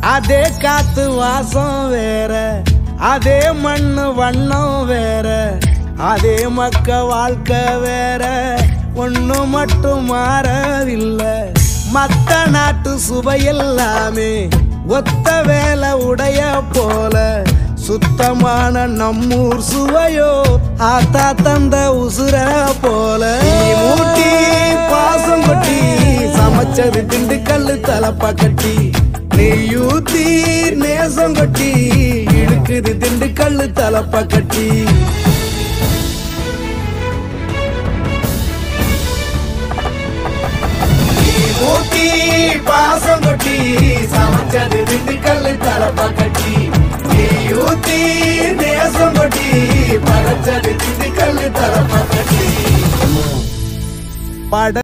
அதே காத்து வாசம் வேற அதே மண்ணு வண்ணம் வேற அதே மக்க வாழ்க்கை வேற ஒண்ணு மட்டும் மாறவில்லை மத்த நாட்டு சுவையெல்லாமே ஒத்த வேலை உடைய போல சுத்தமான நம்மூர் சுவையோ ஆத்தா தந்த உசுர போல நீ மூட்டி பாசம் கொட்டி சமைச்சது திண்டுக்கல்லு தலப்பா கட்டி நீ யூத்தி நேசம் கொட்டி இழுக்குது திண்டுக்கல்லு தலப்பா கட்டி நீ மூட்டி பாசம் கொட்டி சமைச்சது திண்டுக்கல்லு தலப்பா கட்டி நீ யூத்தி நேசம் கொட்டி படைச்சது திண்டுக்கல்லு தலப்பா கட்டி பட